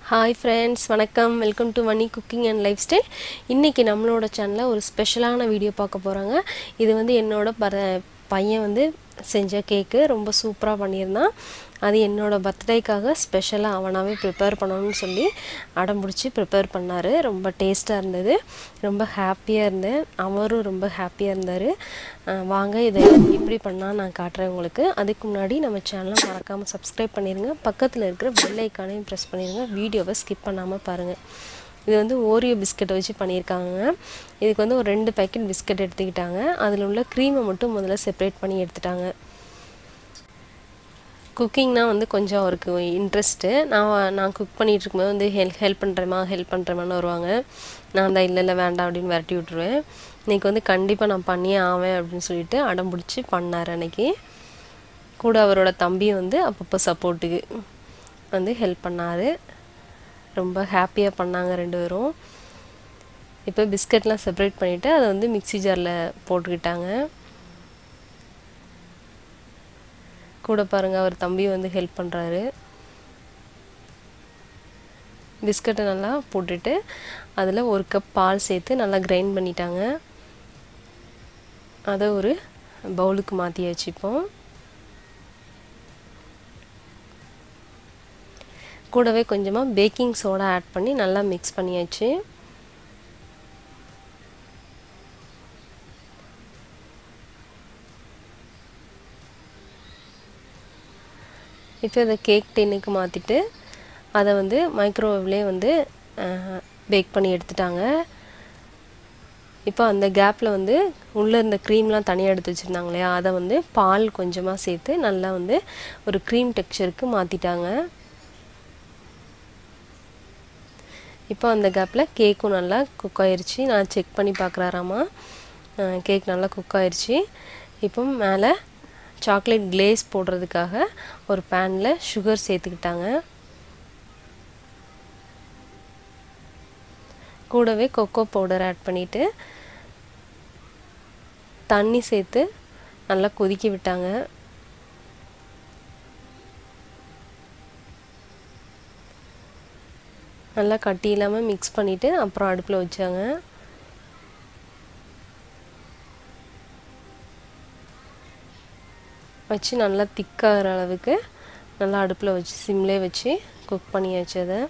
hi friends வணக்கம் welcome to Mani cooking and lifestyle இன்றைக்கி நம்மளோட சேனலில் ஒரு ஸ்பெஷலான வீடியோ பார்க்க போகிறாங்க இது வந்து என்னோட பர பையன் வந்து செஞ்ச கேக்கு ரொம்ப சூப்பராக பண்ணியிருந்தான் அது என்னோட பர்த்டேக்காக ஸ்பெஷலாக அவனாகவே ப்ரிப்பேர் பண்ணணும்னு சொல்லி அடம் பிடிச்சி ப்ரிப்பேர் பண்ணார் ரொம்ப டேஸ்ட்டாக இருந்தது ரொம்ப ஹாப்பியாக இருந்தேன் அவரும் ரொம்ப ஹாப்பியாக இருந்தார் வாங்க இதை எப்படி பண்ணால் நான் காட்டுறேன் உங்களுக்கு அதுக்கு முன்னாடி நம்ம சேனலை மறக்காமல் சப்ஸ்கிரைப் பண்ணிடுங்க பக்கத்தில் இருக்கிற பெல் ஐக்கானையும் ப்ரெஸ் பண்ணிடுங்க வீடியோவை ஸ்கிப் பண்ணாமல் பாருங்கள் இது வந்து ஓரியோ பிஸ்கட்டை வச்சு பண்ணியிருக்காங்க இதுக்கு வந்து ஒரு ரெண்டு பேக்கெட் பிஸ்கட் எடுத்துக்கிட்டாங்க அதில் உள்ள க்ரீமை மட்டும் முதல்ல செப்பரேட் பண்ணி எடுத்துட்டாங்க குக்கிங்னா வந்து கொஞ்சம் அவருக்கு இன்ட்ரெஸ்ட்டு நான் நான் குக் பண்ணிகிட்டு இருக்கும்போது வந்து ஹெல்ப் ஹெல்ப் பண்ணுறேம்மா ஹெல்ப் பண்ணுறேம்மான்னு வருவாங்க நான் தான் இல்லை இல்லை வேண்டாம் அப்படின்னு விரட்டி விட்ருவேன் இன்றைக்கி வந்து கண்டிப்பாக நான் பண்ணியே ஆவேன் அப்படின்னு சொல்லிட்டு அடம் பிடிச்சி பண்ணார் அன்னைக்கு கூட அவரோட தம்பி வந்து அப்பப்போ சப்போர்ட்டுக்கு வந்து ஹெல்ப் பண்ணார் ரொம்ப ஹாப்பியாக பண்ணாங்க ரெண்டு பேரும் இப்போ பிஸ்கட்லாம் செப்பரேட் பண்ணிவிட்டு அதை வந்து மிக்சி ஜாரில் போட்டுக்கிட்டாங்க கூட பாருங்கள் அவர் தம்பி வந்து ஹெல்ப் பண்ணுறாரு பிஸ்கட்டை நல்லா போட்டுட்டு அதில் ஒரு கப் பால் சேர்த்து நல்லா கிரைண்ட் பண்ணிட்டாங்க அதை ஒரு பவுலுக்கு மாற்றி வச்சுப்போம் கூடவே கொஞ்சமாக பேக்கிங் சோடா ஆட் பண்ணி நல்லா மிக்ஸ் பண்ணியாச்சு இப்போ இதை கேக் டின்னுக்கு மாற்றிட்டு அதை வந்து மைக்ரோவேவ்லேயே வந்து பேக் பண்ணி எடுத்துட்டாங்க இப்போ அந்த கேப்பில் வந்து உள்ளே இருந்த க்ரீம்லாம் தனியாக எடுத்து வச்சுருந்தாங்க இல்லையா அதை வந்து பால் கொஞ்சமாக சேர்த்து நல்லா வந்து ஒரு க்ரீம் டெக்ஸ்சருக்கு மாற்றிட்டாங்க இப்போ அந்த கேப்பில் கேக்கும் நல்லா குக் ஆயிடுச்சு நான் செக் பண்ணி பார்க்குறாராமா கேக் நல்லா குக் ஆயிடுச்சு இப்போ மேலே சாக்லேட் கிளேஸ் போடுறதுக்காக ஒரு பேனில் சுகர் சேர்த்துக்கிட்டாங்க கூடவே கொக்கோ பவுடர் ஆட் பண்ணிவிட்டு தண்ணி சேர்த்து நல்லா கொதிக்க விட்டாங்க நல்லா கட்டி இல்லாமல் மிக்ஸ் பண்ணிவிட்டு அப்புறம் அடுப்பில் வச்சாங்க வச்சு நல்லா திக்காகிற அளவுக்கு நல்லா அடுப்பில் வச்சு சிம்லே வச்சு குக் பண்ணியாச்சு அதை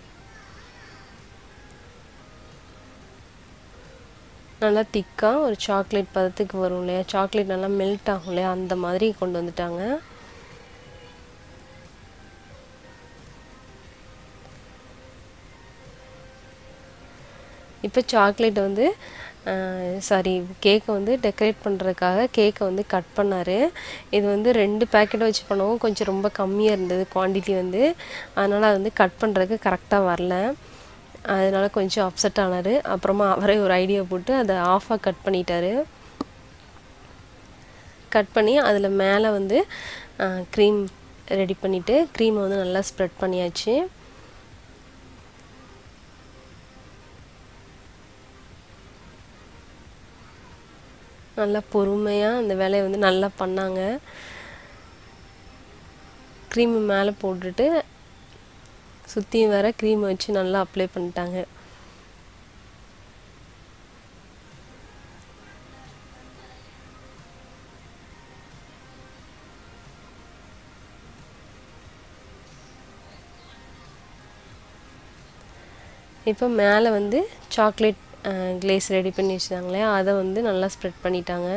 நல்லா திக்காக ஒரு சாக்லேட் பதத்துக்கு வரும் இல்லையா சாக்லேட் நல்லா மெல்ட் ஆகும் இல்லையா அந்த மாதிரி கொண்டு வந்துட்டாங்க இப்போ சாக்லேட்டை வந்து சாரி கேக்கை வந்து டெக்கரேட் பண்ணுறதுக்காக கேக்கை வந்து கட் பண்ணார் இது வந்து ரெண்டு பேக்கெட் வச்சு பண்ணவும் கொஞ்சம் ரொம்ப கம்மியாக இருந்தது குவான்டிட்டி வந்து அதனால் அது வந்து கட் பண்ணுறதுக்கு கரெக்டாக வரல அதனால் கொஞ்சம் அப்செட் ஆனார் அப்புறமா அவரே ஒரு ஐடியா போட்டு அதை ஆஃபாக கட் பண்ணிட்டாரு கட் பண்ணி அதில் மேலே வந்து க்ரீம் ரெடி பண்ணிவிட்டு க்ரீமை வந்து நல்லா ஸ்ப்ரெட் பண்ணியாச்சு நல்லா பொறுமையாக அந்த வேலையை வந்து நல்லா பண்ணாங்க க்ரீம் மேலே போட்டுட்டு சுற்றியும் வேற க்ரீம் வச்சு நல்லா அப்ளை பண்ணிட்டாங்க இப்போ மேலே வந்து சாக்லேட் கிளேஸ் ரெடி பண்ணி வச்சுருந்தாங்களே அதை வந்து நல்லா ஸ்ப்ரெட் பண்ணிட்டாங்க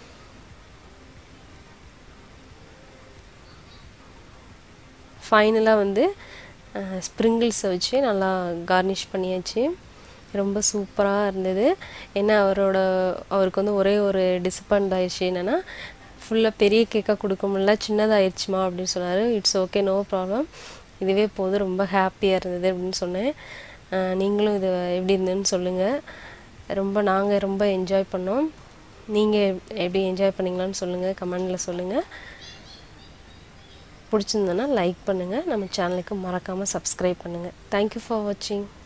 ஃபைனலாக வந்து ஸ்ப்ரிங்கிள்ஸை வச்சு நல்லா கார்னிஷ் பண்ணியாச்சு ரொம்ப சூப்பராக இருந்தது ஏன்னா அவரோட அவருக்கு வந்து ஒரே ஒரு டிசப்பாயிண்ட் ஆயிடுச்சு என்னென்னா ஃபுல்லாக பெரிய கேக்காக கொடுக்க முடியல சின்னதாகிடுச்சுமா அப்படின்னு சொன்னார் இட்ஸ் ஓகே நோ ப்ராப்ளம் இதுவே போதும் ரொம்ப ஹாப்பியாக இருந்தது அப்படின்னு சொன்னேன் நீங்களும் இது எப்படி இருந்ததுன்னு சொல்லுங்கள் ரொம்ப நாங்கள் ரொம்ப என்ஜாய் பண்ணோம் நீங்கள் எப்படி என்ஜாய் பண்ணிங்களான்னு சொல்லுங்கள் கமெண்டில் சொல்லுங்கள் பிடிச்சிருந்தனா லைக் பண்ணுங்கள் நம்ம சேனலுக்கு மறக்காமல் சப்ஸ்கிரைப் பண்ணுங்கள் தேங்க்யூ ஃபார் வாட்சிங்